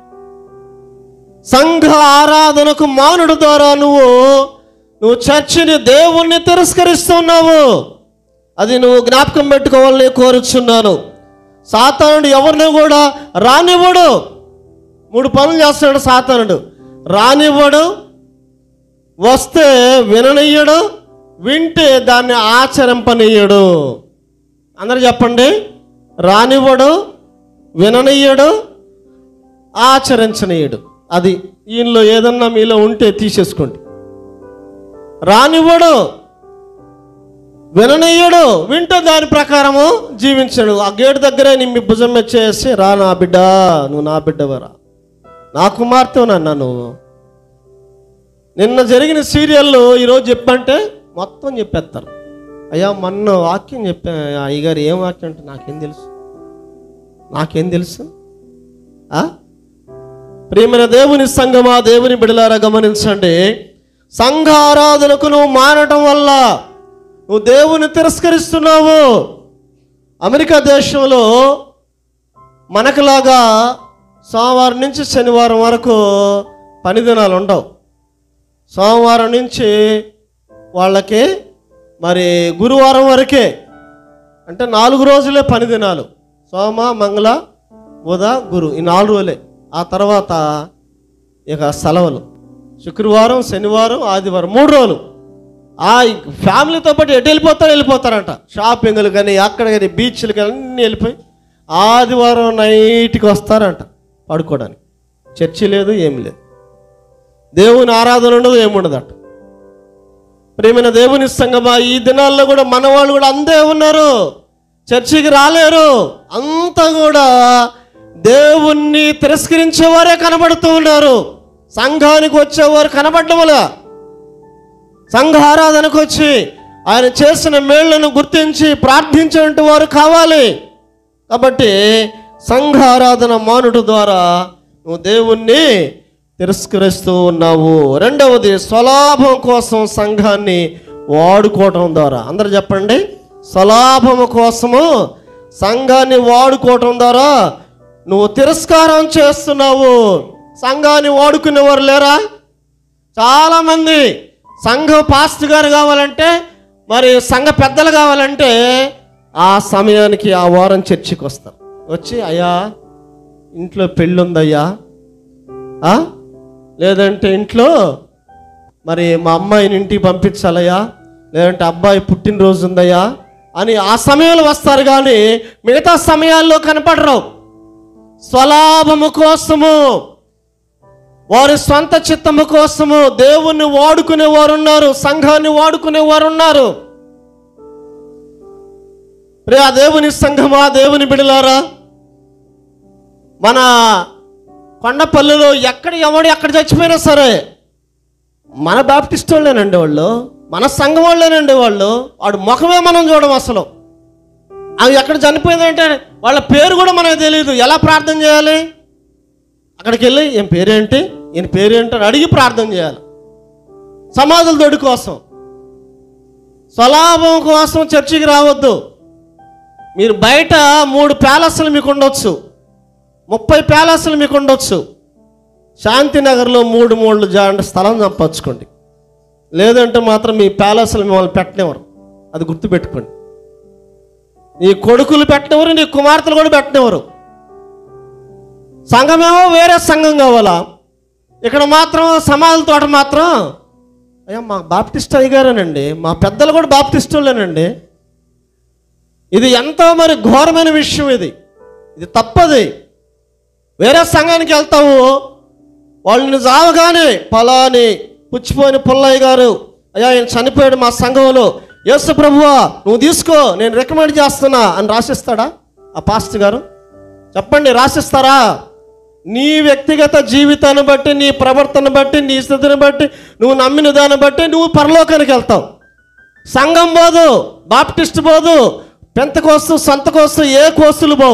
సంఘ ఆరాధనకు మానుడు ద్వారా నువ్వు నువ్వు చర్చిని దేవుణ్ణి తిరస్కరిస్తున్నావు అది నువ్వు జ్ఞాపకం పెట్టుకోవాలని కోరుచున్నాను సాతానుడు ఎవరిని కూడా రానివ్వడు మూడు పనులు చేస్తాడు సాతానుడు రానివ్వడు వస్తే విననీయడు వింటే దాన్ని ఆచరింపనీయడు అందరు చెప్పండి రానివ్వడు విననీయడు ఆచరించనీయడు అది ఈయనలో ఏదన్నా మీలో ఉంటే తీసేసుకోండి రానివ్వడు విననీయడు వింటే దాని ప్రకారము జీవించడు ఆ గేటు దగ్గరే నీ మీ భుజం మీద చేసి రా నా బిడ్డ నువ్వు నా బిడ్డవరా నా కుమార్తెనన్నా నువ్వు నిన్న జరిగిన సీరియల్లో ఈరోజు చెప్పంటే మొత్తం చెప్పేస్తారు అయ్యా మొన్న వాక్యం చెప్పా అయ్యగారు ఏం వాక్యం అంటే నాకేం తెలుసు నాకేం తెలుసు ఆ? ప్రియమైన దేవుని సంఘమా దేవుని బిడలారా గమనించండి సంఘ ఆరాధనకు నువ్వు మారటం వల్ల నువ్వు దేవుని తిరస్కరిస్తున్నావు అమెరికా దేశంలో మనకులాగా సోమవారం నుంచి శనివారం వరకు పని దినాలు ఉండవు సోమవారం నుంచి వాళ్ళకి మరి గురువారం వరకే అంటే నాలుగు రోజులే పని దినాలు సోమ మంగళ బుధ గురు ఈ నాలుగు రోజులే ఆ తర్వాత ఇక సెలవులు శుక్రవారం శనివారం ఆదివారం మూడు రోజులు ఆ ఫ్యామిలీతో పాటు ఎటు వెళ్ళిపోతారు వెళ్ళిపోతారంట షాపింగ్లు కానీ అక్కడ కానీ బీచ్లు కానీ అన్నీ వెళ్ళిపోయి ఆదివారం నైట్కి వస్తారంట పడుకోవడానికి చర్చి లేదు ఏమి లేదు దేవుని ఆరాధన ఉండదు ఏముండదట ప్రేమైన దేవుని సంగమా ఈ దినాల్లో కూడా మన వాళ్ళు కూడా అందే ఉన్నారు చర్చికి రాలేరు అంతా కూడా దేవుణ్ణి తిరస్కరించేవారే కనబడుతూ ఉన్నారు సంఘానికి వచ్చేవారు కనబడములా సంఘ ఆరాధనకు వచ్చి ఆయన చేసిన మేళ్లను గుర్తించి ప్రార్థించేటువంటి వారు కావాలి కాబట్టి సంఘ ఆరాధన మానుడు ద్వారా నువ్వు దేవుణ్ణి తిరస్కరిస్తూ ఉన్నావు రెండవది స్వలాభం కోసం సంఘాన్ని వాడుకోవటం ద్వారా అందరు చెప్పండి స్వలాభము కోసము సంఘాన్ని వాడుకోవటం ద్వారా నువ్వు తిరస్కారం చేస్తున్నావు సంఘాన్ని వాడుకునేవారు లేరా చాలామంది సంఘ పాస్ట్ గారు కావాలంటే మరి సంఘ పెద్దలు కావాలంటే ఆ సమయానికి ఆ వారం చర్చికి వస్తారు వచ్చి అయ్యా ఇంట్లో పెళ్ళి ఉందయ్యా ఆ? లేదంటే ఇంట్లో మరి మా అమ్మాయిని ఇంటికి పంపించాలయ్యా లేదంటే అబ్బాయి పుట్టినరోజు ఉందయ్యా అని ఆ సమయంలో వస్తారు కానీ మిగతా సమయాల్లో కనపడరు స్వలాభము కోసము వారి స్వంత చిత్తము కోసము దేవుణ్ణి వాడుకునే వారు ఉన్నారు సంఘాన్ని వాడుకునే వారు ఉన్నారు ప్రియా దేవుని సంఘమా దేవుని బిడలారా మన కొండపల్లిలో ఎక్కడ ఎవడు ఎక్కడ చచ్చిపోయినా సరే మన బాప్టిస్ట్ వాళ్ళేనండి వాళ్ళు మన సంఘం వాళ్ళేనండి వాళ్ళు వాడు ముఖమే మనం చూడం అసలు అవి ఎక్కడ చనిపోయిందంటే వాళ్ళ పేరు కూడా మనకు తెలియదు ఎలా ప్రార్థన చేయాలి అక్కడికి వెళ్ళి ఈయన పేరేంటి ఈయన పేరేంటి అని అడిగి ప్రార్థన చేయాలి సమాధుల దొడ్డి కోసం స్వలాభం కోసం చర్చికి రావద్దు మీరు బయట మూడు ప్యాలెస్లు మీకు ఉండొచ్చు ముప్పై ప్యాలెస్లు మీకు ఉండొచ్చు శాంతినగర్లో మూడు మూడు జాండ స్థలం సంపాదించుకోండి లేదంటే మాత్రం మీ ప్యాలెస్లు మిమ్మల్ని పెట్టనివ్వరు అది గుర్తుపెట్టుకోండి నీ కొడుకులు పెట్టనివ్వరు నీ కుమార్తెలు కూడా పెట్టనివ్వరు సంఘమేమో వేరే సంఘం కావాలా ఇక్కడ మాత్రం సమాధుల తోట మాత్రం అయ్యా మా బాప్టిస్ట్ అయ్యగారేనండి మా పెద్దలు కూడా బాప్టిస్టులేనండి ఇది ఎంతో మరి ఘోరమైన విషయం ఇది ఇది తప్పది వేరే సంఘానికి వెళ్తావు వాళ్ళని జావగానే పలాని పుచ్చిపోయిన పుల్లయ్య గారు అయ్యా ఆయన చనిపోయాడు మా సంఘంలో యేసు ప్రభువా నువ్వు తీసుకో నేను రికమెండ్ చేస్తున్నా అని రాసిస్తాడా ఆ పాస్ట్ గారు చెప్పండి రాసిస్తారా నీ వ్యక్తిగత జీవితాన్ని బట్టి నీ ప్రవర్తన బట్టి నీ స్థితిని బట్టి నువ్వు నమ్మిన దాన్ని బట్టి నువ్వు పరలోకానికి వెళ్తావు సంఘం పోదు బాప్టిస్ట్ పోదు పెంత కోస్తు సొంత కోస్తు ఏ కోస్తులు పోవు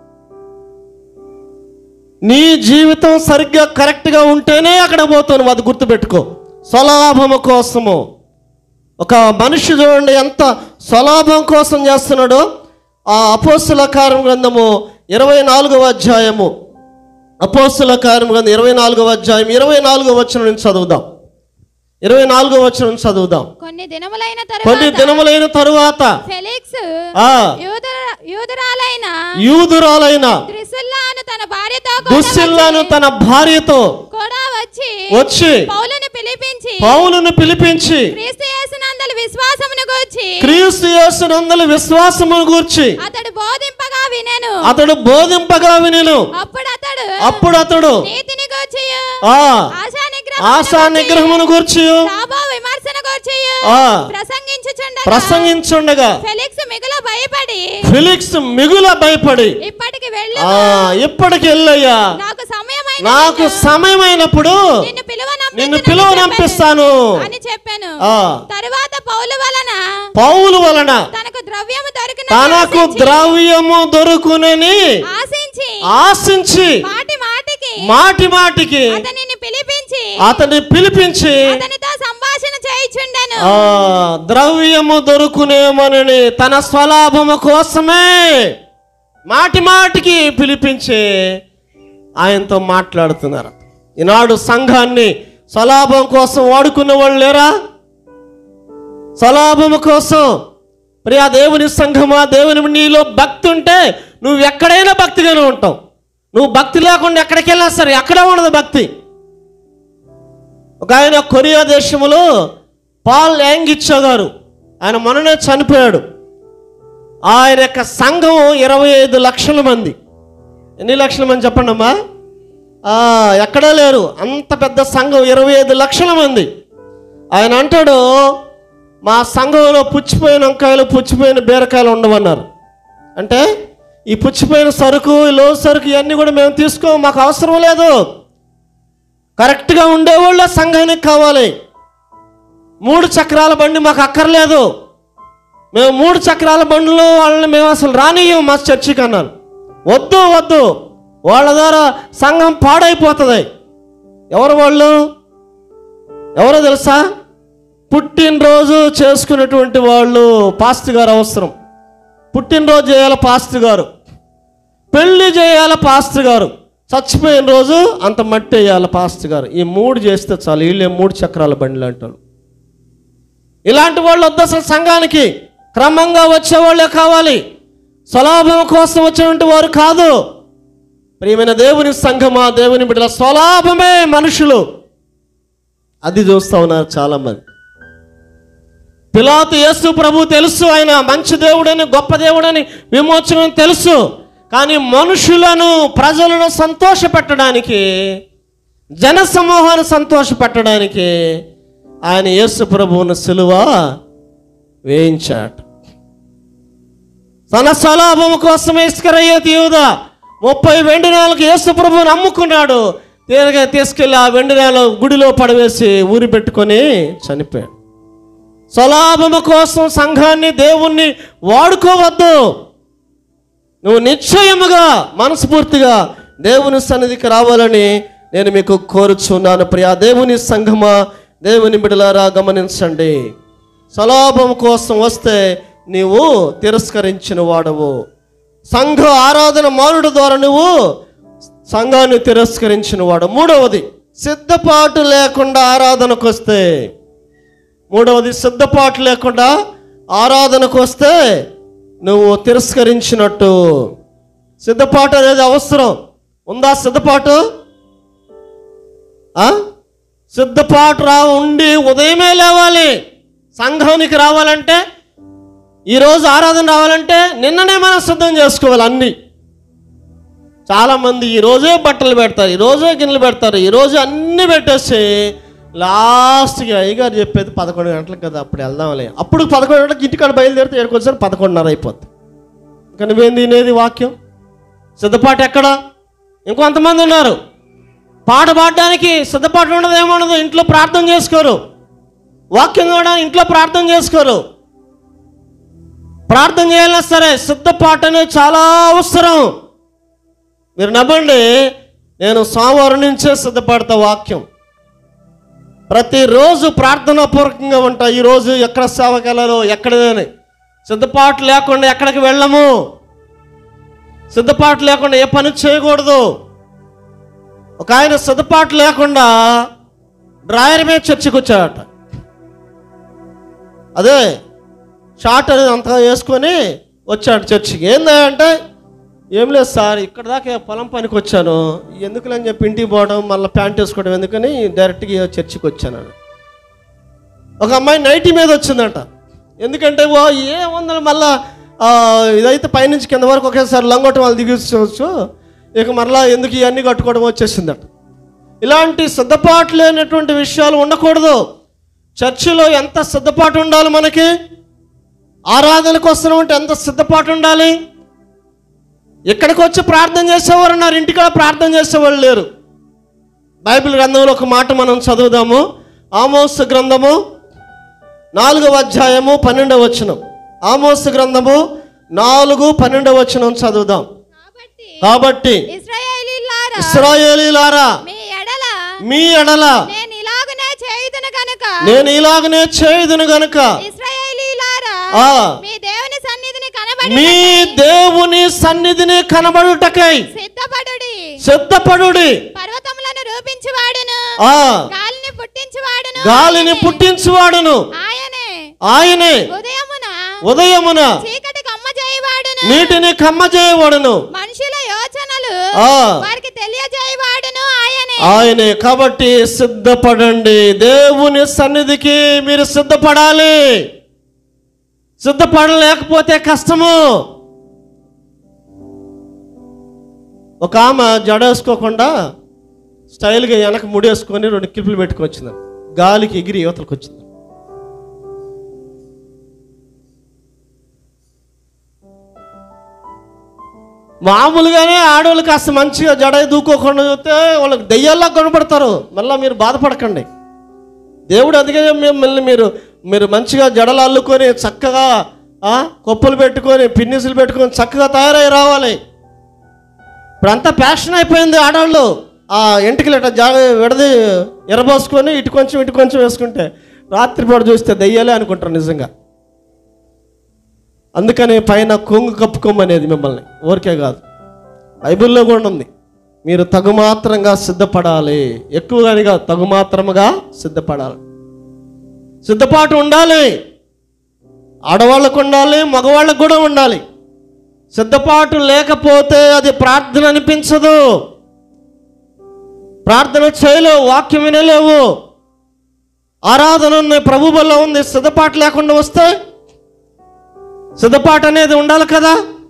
నీ జీవితం సరిగ్గా కరెక్ట్గా ఉంటేనే అక్కడ పోతాను అది గుర్తుపెట్టుకో స్వలాభము కోసము ఒక మనిషి చూడండి ఎంత స్వలాభం కోసం చేస్తున్నాడో ఆ అపోస్తుల కార్యం గ్రంథము ఇరవై నాలుగవ అధ్యాయము అపోస్తుల కార్యం గ్రంథం ఇరవై నాలుగవ అధ్యాయం ఇరవై నాలుగవ వచనం నుంచి చదువుదాం ఇరవై నాలుగవ వచనం నుంచి చదువుదాం కొన్ని దినములైన కొన్ని తరువాత దినములైన తరువాత ఫెలిక్స్ ఆ యూద- యూదురాలైన యూదురాలైన త్రిసిల్లాను తన భార్యతో కూడా దుశ్శిల్లాను వచ్చి- తన భార్యతో కూడా వచ్చి వచ్చి పౌలుని పిలిపించి పౌలును పిలిపించి క్రీస్తు యేసునందలి విశ్వాసమును గూర్చి క్రీస్తు యేసునందల విశ్వాసమును గూర్చి అతడు బోధింపగా వినెను అతడు బోధింపగా వినెను అప్పుడు అతడు అప్పుడు అతడు నీతిని గూర్చి ఆ ఆశా ఆశా నిగ్రహమును గూర్చి రాబో విమర్శన గూర్చి ఆ ప్రసంగించుచుండగా ప్రసంగించుండగా ఫెలిక్స్ మిగుల భయపడి ఫిలిక్స్ మిగుల భయపడి ఇప్పటికి వెళ్ళు ఆ ఇప్పటికి వెళ్ళయ్యా నాకు సమయమైన నాకు సమయమైనప్పుడు నిన్ను పిలువ నిన్ను పిలువ నంపిస్తాను అని చెప్పాను ఆ తరువాత పౌలు వలన పౌలు వలన తనకు ద్రవ్యము దొరికిన తనకు ద్రవ్యము దొరుకునని ఆశించి ఆశించి మాటి మాటికి మాటి మాటికి అతనిని పిలిపించి అతన్ని పిలిపించి అతనితో సంభాషణ చేయుచుండెను ఆ ద్రవ్యము దొరుకునేమనని తన స్వలాభము కోసమే మాటి మాటికి పిలిపించి ఆయనతో మాట్లాడుతున్నారు ఈనాడు సంఘాన్ని స్వలాభం కోసం వాడుకునే వాళ్ళు లేరా స్వలాభము కోసం ప్రియా దేవుని సంఘమా దేవుని నీలో భక్తి ఉంటే నువ్వు ఎక్కడైనా భక్తిగానే ఉంటావు నువ్వు భక్తి లేకుండా ఎక్కడికి వెళ్ళినా సరే ఎక్కడ ఉండదు భక్తి ఒక ఆయన కొరియా దేశంలో పాల్ యాంగిచ్చో గారు ఆయన మొన్ననే చనిపోయాడు ఆయన యొక్క సంఘం ఇరవై ఐదు లక్షల మంది ఎన్ని లక్షల మంది చెప్పండి అమ్మా ఆ, ఎక్కడా లేరు అంత పెద్ద సంఘం ఇరవై ఐదు లక్షల మంది ఆయన అంటాడు మా సంఘంలో పుచ్చిపోయిన వంకాయలు పుచ్చిపోయిన బీరకాయలు ఉండవన్నారు అంటే ఈ పుచ్చిపోయిన సరుకు ఈ లో సరుకు ఇవన్నీ కూడా మేము తీసుకో మాకు అవసరం లేదు కరెక్ట్గా ఉండేవాళ్ళ సంఘానికి కావాలి మూడు చక్రాల బండి మాకు అక్కర్లేదు మేము మూడు చక్రాల బండ్లు వాళ్ళని మేము అసలు రానియం మా చర్చికి అన్నాను వద్దు వద్దు వాళ్ళ ద్వారా సంఘం పాడైపోతుంది ఎవరు వాళ్ళు ఎవరో తెలుసా పుట్టినరోజు చేసుకున్నటువంటి వాళ్ళు పాస్ట్ గారు అవసరం పుట్టినరోజు చేయాలి పాస్ట్ గారు పెళ్లి చేయాలి పాస్ట్ గారు చచ్చిపోయిన రోజు అంత మట్టి వేయాలి పాస్ట్ గారు ఈ మూడు చేస్తే చాలు వీళ్ళే మూడు చక్రాల బండ్లు అంటారు ఇలాంటి వాళ్ళు వద్దు అసలు సంఘానికి క్రమంగా వచ్చేవాళ్ళే కావాలి స్వలాభం కోసం వచ్చినటువంటి వారు కాదు ప్రియమైన దేవుని సంఘమా దేవుని బిడ్డల స్వలాభమే మనుషులు అది చూస్తా ఉన్నారు చాలా మంది పిలాతు యేసు ప్రభు తెలుసు ఆయన మంచి దేవుడని గొప్ప దేవుడని విమోచనం తెలుసు కానీ మనుషులను ప్రజలను సంతోషపెట్టడానికి జన సమూహాన్ని సంతోషపెట్టడానికి ఆయన యేసు ప్రభువును సిలువ వేయించాడు తన స్వలాభం కోసమే ఇస్కరయ్యేది యూద ముప్పై వెండి నేలకు యేసు ప్రభువుని అమ్ముకున్నాడు తీరగా తీసుకెళ్ళి ఆ వెండి నేల గుడిలో పడవేసి ఊరి పెట్టుకొని చనిపోయాడు స్వలాభము కోసం సంఘాన్ని దేవుణ్ణి వాడుకోవద్దు నువ్వు నిశ్చయముగా మనస్ఫూర్తిగా దేవుని సన్నిధికి రావాలని నేను మీకు కోరుచున్నాను ప్రియా దేవుని సంఘమా దేవుని బిడలారా గమనించండి స్వలాభం కోసం వస్తే నీవు తిరస్కరించిన వాడవు సంఘ ఆరాధన మానుడు ద్వారా నువ్వు సంఘాన్ని తిరస్కరించిన వాడు మూడవది సిద్ధపాటు లేకుండా ఆరాధనకు వస్తే మూడవది సిద్ధపాటు లేకుండా ఆరాధనకు వస్తే నువ్వు తిరస్కరించినట్టు సిద్ధపాటు అనేది అవసరం ఉందా సిద్ధపాటు ఆ? సిద్ధపాటు రా ఉండి ఉదయమే లేవాలి సంఘానికి రావాలంటే ఈరోజు ఆరాధన రావాలంటే నిన్ననే మనం సిద్ధం చేసుకోవాలి అన్నీ చాలామంది ఈ రోజే బట్టలు పెడతారు ఈ రోజే గిన్నెలు పెడతారు ఈ రోజు అన్నీ పెట్టేసి లాస్ట్కి అయ్యగారు చెప్పేది పదకొండు గంటలకు కదా అప్పుడు వెళ్దాంలే అప్పుడు పదకొండు గంటలకు ఇంటికాడ బయలుదేరితే ఏడుకు వచ్చారు పదకొండున్నర అయిపోద్ది ఇంకా నువ్వేం తినేది వాక్యం సిద్ధపాటు ఎక్కడ ఇంకొంతమంది ఉన్నారు పాట పాడడానికి సిద్ధపాటు ఉండదు ఏముండదు ఇంట్లో ప్రార్థన చేసుకోరు వాక్యం కూడా ఇంట్లో ప్రార్థన చేసుకోరు ప్రార్థన చేయాలన్నా సరే సిద్ధపాటు అనేది చాలా అవసరం మీరు నవ్వండి నేను సోమవారం నుంచే సిద్ధపడతా వాక్యం ప్రతిరోజు ప్రార్థనాపూర్వకంగా ఉంటా ఈరోజు ఎక్కడ సేవకెళ్ళాలో ఎక్కడదని సిద్ధపాటు లేకుండా ఎక్కడికి వెళ్ళము సిద్ధపాటు లేకుండా ఏ పని చేయకూడదు ఒక ఆయన సిద్ధపాటు లేకుండా డ్రాయర్ మీద చర్చికి వచ్చాడట అదే షార్ట్ అనేది అంతా వేసుకొని వచ్చాడు చర్చికి ఏందంటే ఏం లేదు సార్ ఇక్కడ దాకా పొలం పనికి వచ్చాను ఎందుకులని చెప్పి ఇంటికి పోవడం మళ్ళీ ప్యాంట్ వేసుకోవడం ఎందుకని డైరెక్ట్గా చర్చికి వచ్చాను ఒక అమ్మాయి నైటీ మీద వచ్చిందట ఎందుకంటే ఓ ఏముందని మళ్ళా ఆ, ఇదైతే పైనుంచి కింద వరకు ఒకేసారి లంగొట్టం వాళ్ళు దిగించవచ్చు ఇక మరలా ఎందుకు ఇవన్నీ కట్టుకోవడం వచ్చేసిందట ఇలాంటి సిద్ధపాటు లేనటువంటి విషయాలు ఉండకూడదు చర్చిలో ఎంత సిద్ధపాటు ఉండాలి మనకి ఆరాధనకు వస్తున్నామంటే ఎంత సిద్ధపాటు ఉండాలి ఇక్కడికి వచ్చి ప్రార్థన చేసేవారు ఉన్నారు ఇంటికాడ ప్రార్థన చేసేవాళ్ళు లేరు బైబిల్ గ్రంథంలో ఒక మాట మనం చదువుదాము ఆమోస్ గ్రంథము నాలుగవ అధ్యాయము పన్నెండవ వచనం ఆమోస్ గ్రంథము నాలుగు పన్నెండవ వచనం చదువుదాం కాబట్టి కాబట్టి ఇశ్రాయేలీలారా ఇస్రాయేలీలారా మీ ఎడల మీ ఎడల నేను ఇలాగనే చేయుదును కనుక నేను ఇలాగనే చేయుదును గనుక ఇశ్రాయేలీలారా ఆ. మీ దేవుని సన్నిధిని కనబడి మీ దేవుని సన్నిధిని కనబడుటకై సిద్ధపడుడి సిద్ధపడుడి పర్వతములను రూపించువాడును ఆ గాలిని పుట్టించువాడును గాలిని ఆయనే. పుట్టించువాడును ఆయనే ఆయనే ఉదయమున ఉదయమున చీకటి కమ్మ చేయవాడును నీటిని కమ్మజేయవాడును మనుషుల యోచనలు ఆ. వారికి తెలియజేయవాడును ఆయనే ఆయనే కాబట్టి సిద్ధపడండి దేవుని సన్నిధికి మీరు సిద్ధపడాలి సిద్ధపడలేకపోతే కష్టము ఒక ఆమె జడేసుకోకుండా స్టైల్గా వెనక ముడేసుకొని రెండు క్లిప్లు పెట్టుకొచ్చింది గాలికి ఎగిరి యువతలకు వచ్చింది మామూలుగానే ఆడవాళ్ళు కాస్త మంచిగా జడ దూకోకుండా చూస్తే వాళ్ళకి దెయ్యాల్లా కనపడతారు మళ్ళీ మీరు బాధపడకండి దేవుడు అందుకే మిమ్మల్ని మీరు మీరు మంచిగా జడలు అల్లుకొని చక్కగా ఆ, కొప్పులు పెట్టుకొని పిన్నిసులు పెట్టుకొని చక్కగా తయారై రావాలి ఇప్పుడంతా ఫ్యాషన్ అయిపోయింది ఆడవాళ్ళు ఆ ఎంటికలు ఇట్లా జా విడది ఎరబోసుకొని ఇటు కొంచెం ఇటు కొంచెం వేసుకుంటే రాత్రిపూట చూస్తే దెయ్యాలే అనుకుంటారు నిజంగా అందుకని పైన కొంగు కప్పుకోమనేది మిమ్మల్ని ఊరికే కాదు బైబిల్లో కూడా ఉంది మీరు తగుమాత్రంగా సిద్ధపడాలి ఎక్కువగాని కాదు తగుమాత్రముగా సిద్ధపడాలి సిద్ధపాటు ఉండాలి ఆడవాళ్ళకు ఉండాలి మగవాళ్ళకు కూడా ఉండాలి సిద్ధపాటు లేకపోతే అది ప్రార్థన అనిపించదు ప్రార్థన చేయలేవు వాక్యం వినలేవు ఆరాధన ఉంది ప్రభు వల్ల ఉంది సిద్ధపాటు లేకుండా వస్తే సిద్ధపాటు అనేది ఉండాలి కదా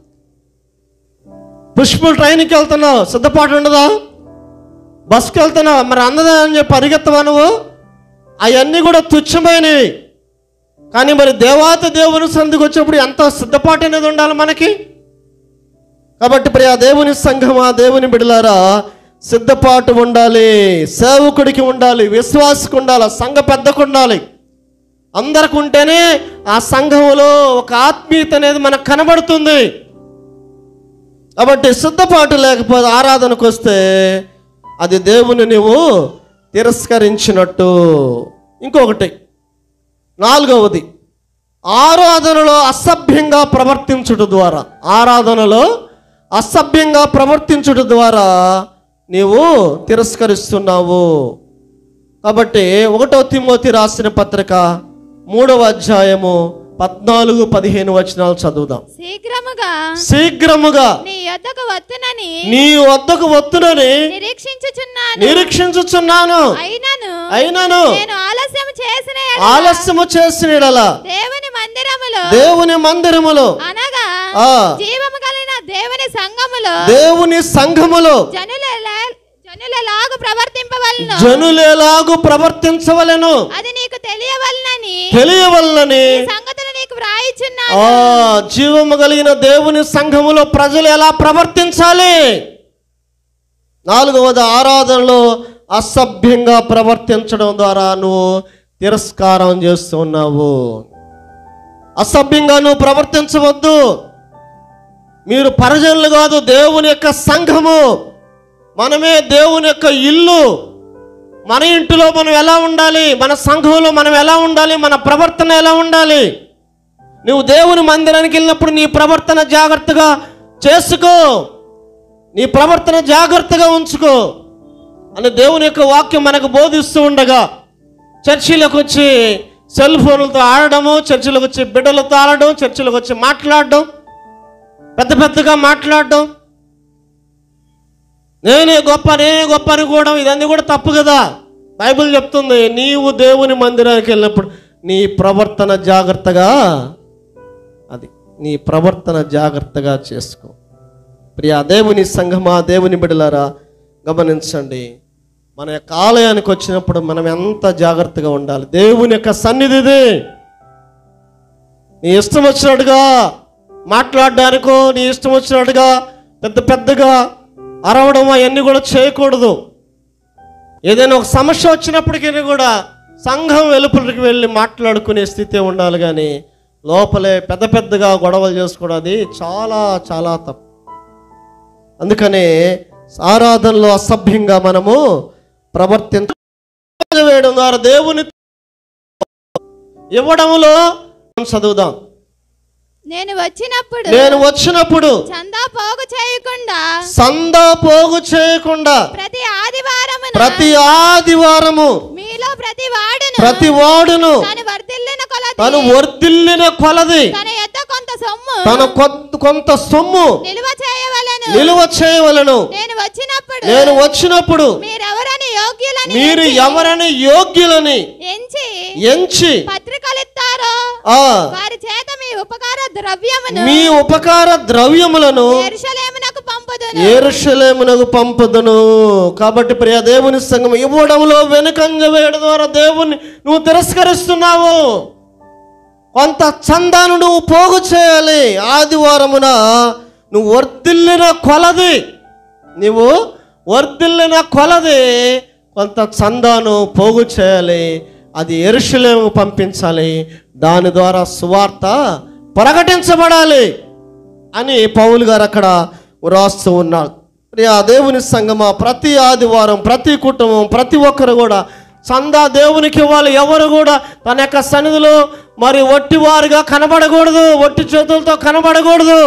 పుష్పలు ట్రైన్కి వెళ్తున్నావు సిద్ధపాటు ఉండదా బస్కి వెళ్తున్నావు మరి అందదా అని చెప్పి పరిగెత్తవా నువ్వు అవన్నీ కూడా తుచ్చమైనవి కానీ మరి దేవాత దేవుని సందుకు వచ్చినప్పుడు ఎంత సిద్ధపాటు అనేది ఉండాలి మనకి కాబట్టి ప్రియ దేవుని సంఘం ఆ దేవుని బిడలారా సిద్ధపాటు ఉండాలి సేవకుడికి ఉండాలి విశ్వాసకు ఉండాలి సంఘ పెద్దకు ఉండాలి అందరికి ఉంటేనే ఆ సంఘంలో ఒక ఆత్మీయత అనేది మనకు కనబడుతుంది కాబట్టి సిద్ధపాటు లేకపోతే ఆరాధనకు వస్తే అది దేవుని నీవు తిరస్కరించినట్టు ఇంకొకటి నాలుగవది ఆరాధనలో అసభ్యంగా ప్రవర్తించుట ద్వారా ఆరాధనలో అసభ్యంగా ప్రవర్తించుట ద్వారా నీవు తిరస్కరిస్తున్నావు కాబట్టి ఒకటో తిమోతి రాసిన పత్రిక మూడవ అధ్యాయము పద్నాలుగు పదిహేను వచనాలు చదువుదాం శీఘ్రముగా శీఘ్రముగా నీ యొద్దకు వత్తునని నీ వద్దకు వత్తునని నిరీక్షించుచున్నాను నిరీక్షించుచున్నాను అయినను అయినను నేను ఆలస్యం చేసిన ఎడల ఆలస్యము చేసిన యెడల దేవుని మందిరములో దేవుని మందిరములో అనగా ఆ జీవము కలిగిన దేవుని సంఘములో దేవుని సంఘములో జనుల జనులలాగు ప్రవర్తింపవలను జనులేలాగు ప్రవర్తించవలెను అది నీకు తెలియవలనని తెలియవలనని ఈ సంగతులు నీకు వ్రాయిచున్నాను ఆ జీవము కలిగిన దేవుని సంఘములో ప్రజలు ఎలా ప్రవర్తించాలి నాలుగవది ఆరాధనలో అసభ్యంగా ప్రవర్తించడం ద్వారా నువ్వు తిరస్కారం చేస్తున్నావు అసభ్యంగా నువ్వు ప్రవర్తించవద్దు మీరు పరజనులు కాదు దేవుని యొక్క సంఘము మనమే దేవుని యొక్క ఇల్లు మన ఇంటిలో మనం ఎలా ఉండాలి మన సంఘంలో మనం ఎలా ఉండాలి మన ప్రవర్తన ఎలా ఉండాలి నువ్వు దేవుని మందిరానికి వెళ్ళినప్పుడు నీ ప్రవర్తన జాగ్రత్తగా చేసుకో నీ ప్రవర్తన జాగ్రత్తగా ఉంచుకో అని దేవుని యొక్క వాక్యం మనకు బోధిస్తూ ఉండగా చర్చిలకు వచ్చి సెల్ ఫోన్లతో ఆడడము చర్చిలకు వచ్చి బిడ్డలతో ఆడడం చర్చిలకు వచ్చి మాట్లాడడం పెద్ద పెద్దగా మాట్లాడడం నేనే గొప్ప నేనే గొప్ప అనుకోవడం ఇదన్నీ కూడా తప్పు కదా బైబిల్ చెప్తుంది నీవు దేవుని మందిరానికి వెళ్ళినప్పుడు నీ ప్రవర్తన జాగ్రత్తగా అది నీ ప్రవర్తన జాగ్రత్తగా చేసుకో ప్రియా దేవుని సంఘమా దేవుని బిడలారా గమనించండి మన యొక్క ఆలయానికి వచ్చినప్పుడు మనం ఎంత జాగ్రత్తగా ఉండాలి దేవుని యొక్క సన్నిధి ఇది నీ ఇష్టం వచ్చినట్టుగా మాట్లాడడానికో నీ ఇష్టం వచ్చినట్టుగా పెద్ద పెద్దగా అరవడం అవన్నీ కూడా చేయకూడదు ఏదైనా ఒక సమస్య వచ్చినప్పటికీ కూడా సంఘం వెలుపలికి వెళ్ళి మాట్లాడుకునే స్థితి ఉండాలి కానీ లోపలే పెద్ద పెద్దగా గొడవలు చేసుకోవడం అది చాలా చాలా తప్పు అందుకనే ఆరాధనలో అసభ్యంగా మనము ప్రవర్తించ వేయడం ద్వారా దేవుని ఇవ్వడంలో చదువుదాం నేను వచ్చినప్పుడు నేను వచ్చినప్పుడు చందా పోగు చేయకుండా సందా పోగు చేయకుండా ప్రతి ఆదివారమున ప్రతి ఆదివారము మీలో ప్రతి వాడును ప్రతి వాడును తను వర్ధిల్లిన కొలది తను వర్ధిల్లిన కొలది తన యొక్క కొంత సొమ్ము తన కొంత కొంత సొమ్ము నిల్వ చేయవలెను నిలువ చేయవలను నేను వచ్చినప్పుడు నేను వచ్చినప్పుడు మీరెవరని యోగ్యులని మీరు ఎంచి- ఎవరని యోగ్యులని ఎంచి ఎంచి పత్రికలు ఇస్తారో ఆ వారి చేత మీ ఉపకార ద్రవ్యమును మీ ఉపకార ద్రవ్యములను ఎరుషలేమునకు పంపుదును ఏరుషలేమునకు పంపుదును కాబట్టి ప్రియ దేవుని సంఘం ఇవ్వడంలో వెనుకంజ వేయడం ద్వారా దేవుణ్ణి నువ్వు తిరస్కరిస్తున్నావు కొంత చందాను నువ్వు పోగు చేయాలి ఆదివారమున నువ్వు వర్ధిల్లిన కొలది నువ్వు వర్ధిల్లిన కొలది కొంత చందాను పోగు చేయాలి అది ఎరుషులేము పంపించాలి దాని ద్వారా సువార్త ప్రకటించబడాలి అని పౌలు గారు అక్కడ వ్రాస్తూ ఉన్నాడు ప్రియా దేవుని సంగమా ప్రతి ఆదివారం ప్రతి కుటుంబం ప్రతి ఒక్కరు కూడా చందా దేవునికి ఇవ్వాలి ఎవరు కూడా తన యొక్క సన్నిధిలో మరి ఒట్టివారుగా కనబడకూడదు ఒట్టి చేతులతో కనబడకూడదు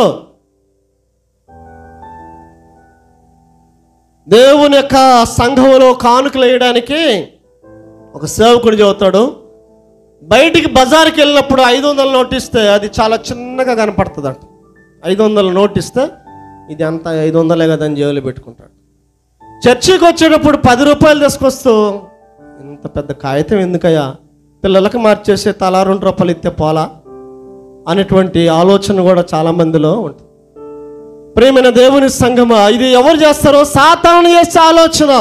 దేవుని యొక్క సంఘములో కానుకలు వేయడానికి ఒక సేవకుడు చెబుతాడు బయటికి బజార్కి వెళ్ళినప్పుడు ఐదు వందలు నోట్ ఇస్తే అది చాలా చిన్నగా కనపడుతుంది అంట ఐదు వందలు నోట్ ఇస్తే ఇది అంత ఐదు వందలే కదని జేబులో పెట్టుకుంటాడు చర్చికి వచ్చేటప్పుడు పది రూపాయలు తీసుకొస్తూ ఇంత పెద్ద కాగితం ఎందుకయ్యా పిల్లలకు మార్చేసే తలా రెండు రూపాయలు ఇస్తే పోలా అనేటువంటి ఆలోచన కూడా చాలా మందిలో ఉంటుంది ప్రేమైన దేవుని సంఘమా ఇది ఎవరు చేస్తారో సాతాను చేసే ఆలోచన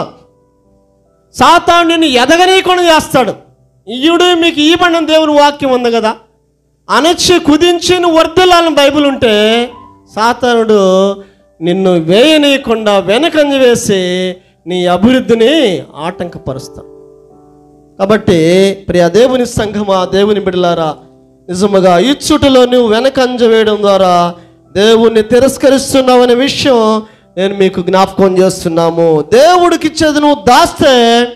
సాతానుని ఎదగనీయకుండా చేస్తాడు ఇయుడు మీకు ఈ బండం దేవుని వాక్యం ఉంది కదా అనొచ్చి కుదించి నువ్వు వర్ధిల్లాలని బైబిల్ ఉంటే సాతానుడు నిన్ను వేయనీయకుండా వెనకంజ వేసి నీ అభివృద్ధిని ఆటంకపరుస్తాడు కాబట్టి ప్రియ దేవుని సంఘమా దేవుని బిడలారా నిజముగా ఇచ్చుటలో నువ్వు వెనకంజ వేయడం ద్వారా దేవుణ్ణి తిరస్కరిస్తున్నావు అనే విషయం నేను మీకు జ్ఞాపకం చేస్తున్నాము దేవుడికి ఇచ్చేది నువ్వు దాస్తే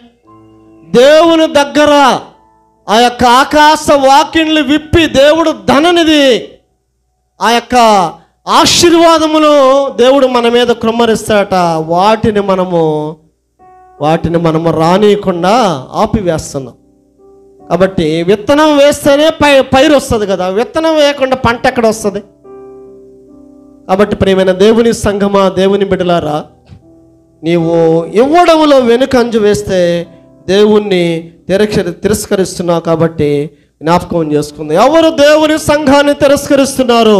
దేవుని దగ్గర ఆ యొక్క ఆకాశ వాక్యంలు విప్పి దేవుడు ధననిది ఆ యొక్క ఆశీర్వాదములు దేవుడు మన మీద కృమ్మరిస్తాడట వాటిని మనము వాటిని మనము రానియకుండా ఆపివేస్తున్నాం కాబట్టి విత్తనం వేస్తేనే పై పైరు వస్తుంది కదా విత్తనం వేయకుండా పంట ఎక్కడ వస్తుంది కాబట్టి ప్రియమైన దేవుని సంఘమా దేవుని బిడ్డలారా నీవు ఇవ్వడంలో వెనుకంజు వేస్తే దేవుణ్ణి తిరస్కరి తిరస్కరిస్తున్నావు కాబట్టి జ్ఞాపకం చేసుకుంది ఎవరు దేవుని సంఘాన్ని తిరస్కరిస్తున్నారు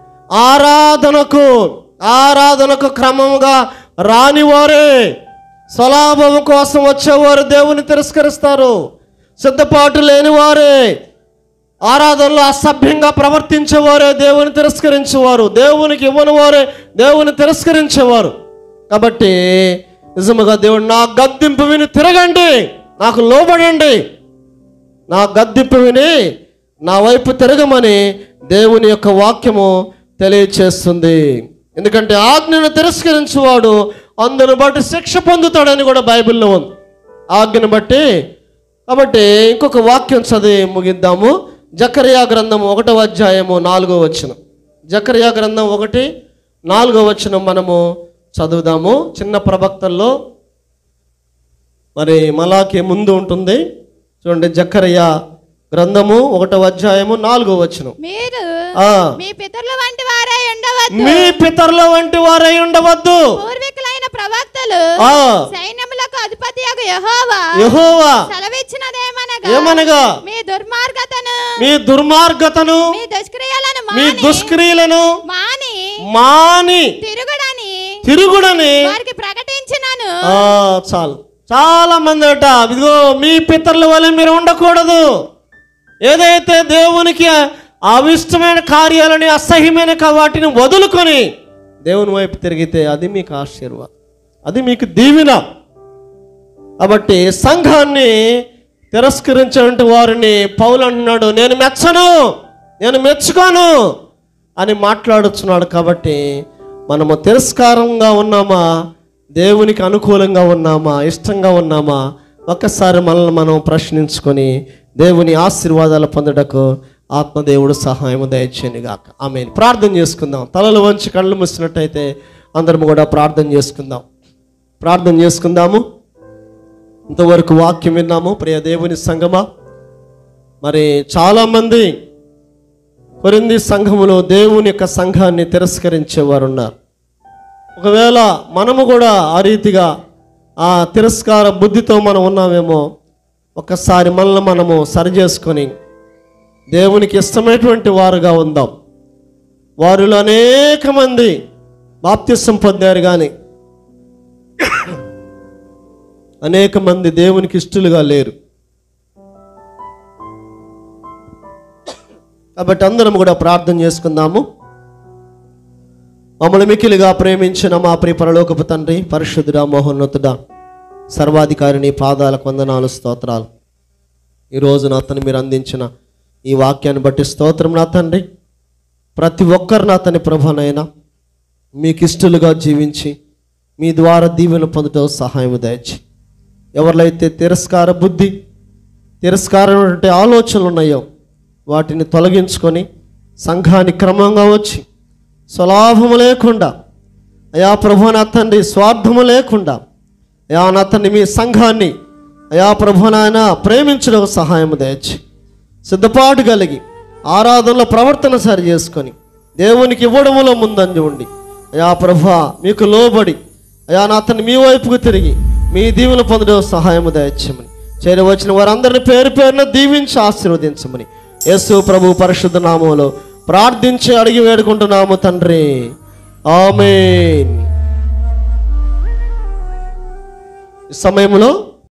ఆరాధనకు ఆరాధనకు క్రమముగా రానివారే స్వలాభం కోసం వచ్చేవారు దేవుని తిరస్కరిస్తారు సిద్ధపాటు లేనివారే ఆరాధనలో అసభ్యంగా ప్రవర్తించేవారే దేవుని తిరస్కరించేవారు దేవునికి ఇవ్వని వారే దేవుని తిరస్కరించేవారు కాబట్టి నిజముగా దేవుడు నా గద్దింపు విని తిరగండి నాకు లోబడండి నా గద్దింపు విని నా వైపు తిరగమని దేవుని యొక్క వాక్యము తెలియచేస్తుంది ఎందుకంటే ఆజ్ఞను తిరస్కరించువాడు అందును బట్టి శిక్ష పొందుతాడని కూడా బైబిల్లో ఉంది ఆజ్ఞను బట్టి కాబట్టి ఇంకొక వాక్యం చదివి ముగిద్దాము జకర్యా గ్రంథం ఒకటో అధ్యాయము నాలుగో వచనం జకర్యా గ్రంథం ఒకటి నాలుగో వచనం మనము చదువుదాము చిన్న ప్రవక్తల్లో మరి మలాకి ముందు ఉంటుంది చూడండి జకర్యా గ్రంథము ఒకటో అధ్యాయము నాలుగో వచనం మీరు ఆ, మీ పితరుల వంటి వారై ఉండవద్దు మీ పితరుల వంటి వారై ఉండవద్దు పూర్వీకులైన ప్రవక్తలు ఆ సైన్యములకు అధిపతి యెహోవా యెహోవా సెలవిచ్చినదేమనగా ఏమనగా మీ దుర్మార్గతను మీ దుర్మార్గతను మీ దుష్క్రియలను మీ మాని దుష్క్రియలను మాని మాని తిరుగుడని తిరుగుడని వారికి ప్రకటించినాను ఆ, చాలు చాలా మంది అట ఇదిగో మీ పితరుల వల్ల మీరు ఉండకూడదు ఏదైతే దేవునికి అవిష్టమైన కార్యాలని అసహ్యమైన కా- వాటిని వదులుకొని దేవుని వైపు తిరిగితే అది మీకు ఆశీర్వాదం అది మీకు దీవెన కాబట్టి సంఘాన్ని తిరస్కరించినటువంటి వారిని పౌలు అంటున్నాడు నేను మెచ్చను నేను మెచ్చుకోను అని మాట్లాడుతున్నాడు కాబట్టి మనము తిరస్కారంగా ఉన్నామా దేవునికి అనుకూలంగా ఉన్నామా ఇష్టంగా ఉన్నామా ఒక్కసారి మనల్ని మనం ప్రశ్నించుకొని దేవుని ఆశీర్వాదాలు పొందడకు ఆత్మదేవుడు సహాయం దయచేయను గాక ఆమె ప్రార్థన చేసుకుందాం తలలు వంచి కళ్ళు మూసినట్టయితే అందరం కూడా ప్రార్థన చేసుకుందాం ప్రార్థన చేసుకుందాము ఇంతవరకు వాక్యం విన్నాము ప్రియ దేవుని సంగమా మరి చాలామంది కొరింది సంఘములో దేవుని యొక్క సంఘాన్ని తిరస్కరించేవారు ఉన్నారు ఒకవేళ మనము కూడా ఆ రీతిగా ఆ తిరస్కార బుద్ధితో మనం ఉన్నామేమో ఒకసారి మనల్ని మనము సరి చేసుకొని దేవునికి ఇష్టమైనటువంటి వారుగా ఉందాం వారిలో అనేక మంది బాప్తిసం పొందారు కానీ అనేక మంది దేవునికి ఇష్టలుగా లేరు కాబట్టి అందరం కూడా ప్రార్థన చేసుకుందాము మమ్మల్ని మికిలిగా ప్రేమించిన మా ప్రియ పరలోకపు తండ్రి పరిశుద్ధుడా మహోన్నతుడా సర్వాధికారిని పాదాల వందనాలు స్తోత్రాలు ఈరోజు నా అతను మీరు అందించిన ఈ వాక్యాన్ని బట్టి స్తోత్రం నా తండ్రి ప్రతి ఒక్కరు నా అతని ప్రభనైనా మీకు ఇష్టలుగా జీవించి మీ ద్వారా దీవెన పొందటం సహాయం దయచి ఎవరిలైతే తిరస్కార బుద్ధి తిరస్కారమైనటువంటి ఆలోచనలు ఉన్నాయో వాటిని తొలగించుకొని సంఘాన్ని క్రమంగా వచ్చి స్వలాభము లేకుండా అయా ప్రభు నా తండ్రి స్వార్థము లేకుండా అయా నా తండ్రి మీ సంఘాన్ని అయా ప్రభు నాయన ప్రేమించడం సహాయం దయచి సిద్ధపాటు కలిగి ఆరాధనలో ప్రవర్తన సరి చేసుకొని దేవునికి ఇవ్వడములో ముందంజ ఉండి అయా ప్రభు మీకు లోబడి అయా నా అతన్ని మీ వైపుకు తిరిగి మీ దీవులు పొందడం సహాయము దయచేయమని చేరవచ్చిన వారందరిని పేరు పేరున దీవించి ఆశీర్వదించమని యేసు ప్రభు పరిశుద్ధ నామంలో ప్రార్థించి అడిగి వేడుకుంటున్నాము తండ్రి ఆమేన్ ఈ సమయంలో